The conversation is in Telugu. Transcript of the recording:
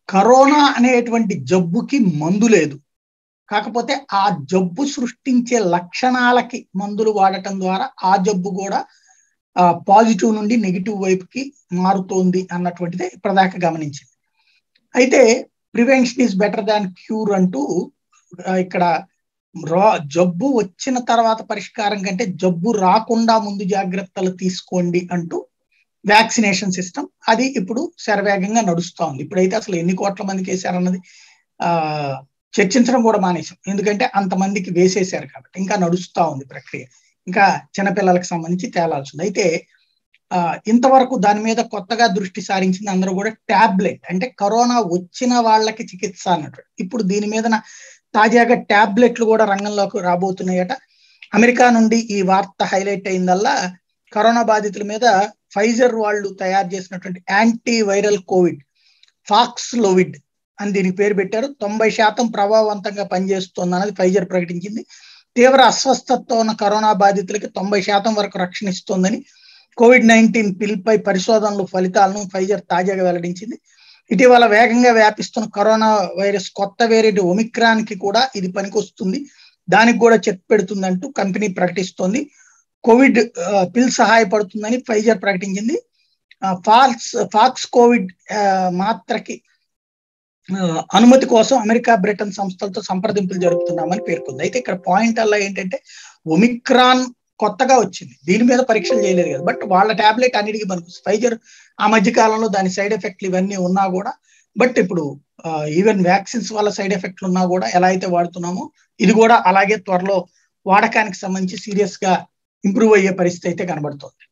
కరోనా అనేటువంటి జబ్బుకి మందు లేదు కాకపోతే ఆ జబ్బు సృష్టించే లక్షణాలకి మందులు వాడటం ద్వారా ఆ జబ్బు కూడా పాజిటివ్ నుండి నెగిటివ్ వైపుకి మారుతోంది అన్నటువంటిదే ఇప్పటిదాకా గమనించింది అయితే prevention is better than cure అంటూ ఇక్కడ రా జబ్బు వచ్చిన తర్వాత పరిష్కారం కంటే జబ్బు రాకుండా ముందు జాగ్రత్తలు తీసుకోండి అంటూ వ్యాక్సినేషన్ సిస్టమ్ అది ఇప్పుడు శరవేగంగా నడుస్తూ ఉంది ఇప్పుడైతే అసలు ఎన్ని కోట్ల మందికి వేశారన్నది ఆ చర్చించడం కూడా మానేశాం ఎందుకంటే అంతమందికి వేసేశారు కాబట్టి ఇంకా నడుస్తూ ఉంది ప్రక్రియ ఇంకా చిన్నపిల్లలకు సంబంధించి తేలాల్సి ఉంది అయితే ఆ ఇంతవరకు దాని మీద కొత్తగా దృష్టి సారించింది అందరూ కూడా ట్యాబ్లెట్ అంటే కరోనా వచ్చిన వాళ్ళకి చికిత్స అన్నట్టు ఇప్పుడు దీని మీద తాజాగా ట్యాబ్లెట్లు కూడా రంగంలోకి రాబోతున్నాయట అమెరికా నుండి ఈ వార్త హైలైట్ అయిందల్లా కరోనా బాధితుల మీద ఫైజర్ వాళ్ళు తయారు చేసినటువంటి anti viral Covid Paxlovid అని దీనికి పేరు పెట్టారు తొంభై శాతం ప్రభావవంతంగా పనిచేస్తుంది అన్నది ఫైజర్ ప్రకటించింది తీవ్ర అస్వస్థతతో ఉన్న కరోనా బాధితులకి తొంభై శాతం వరకు రక్షణ ఇస్తోందని కోవిడ్ నైన్టీన్ పిల్పై పరిశోధనలు ఫలితాలను ఫైజర్ తాజాగా వెల్లడించింది ఇటీవల వేగంగా వ్యాపిస్తున్న కరోనా వైరస్ కొత్త వేరియట్ ఒమిక్రాన్ కి కూడా ఇది పనికొస్తుంది దానికి కూడా చెక్ పెడుతుందంటూ కంపెనీ ప్రకటిస్తోంది కోవిడ్ పిల్ సహాయపడుతుందని ఫైజర్ ప్రకటించింది ఫాక్స్ ఫాక్స్ కోవిడ్ మాత్రకి అనుమతి కోసం అమెరికా బ్రిటన్ సంస్థలతో సంప్రదింపులు జరుపుతున్నామని పేర్కొంది అయితే ఇక్కడ పాయింట్ అలా ఏంటంటే ఒమిక్రాన్ కొత్తగా వచ్చింది దీని మీద పరీక్షలు చేయలేదు కదా బట్ వాళ్ళ టాబ్లెట్ అన్నిటికీ మనకు ఫైజర్ ఆ మధ్య కాలంలో దాని సైడ్ ఎఫెక్ట్లు ఇవన్నీ ఉన్నా కూడా బట్ ఇప్పుడు ఈవెన్ వ్యాక్సిన్స్ వల్ల సైడ్ ఎఫెక్ట్లు ఉన్నా కూడా ఎలా అయితే వాడుతున్నామో ఇది కూడా అలాగే త్వరలో వాడకానికి సంబంధించి సీరియస్ గా ఇంప్రూవ్ అయ్యే పరిస్థితి అయితే కనబడుతోంది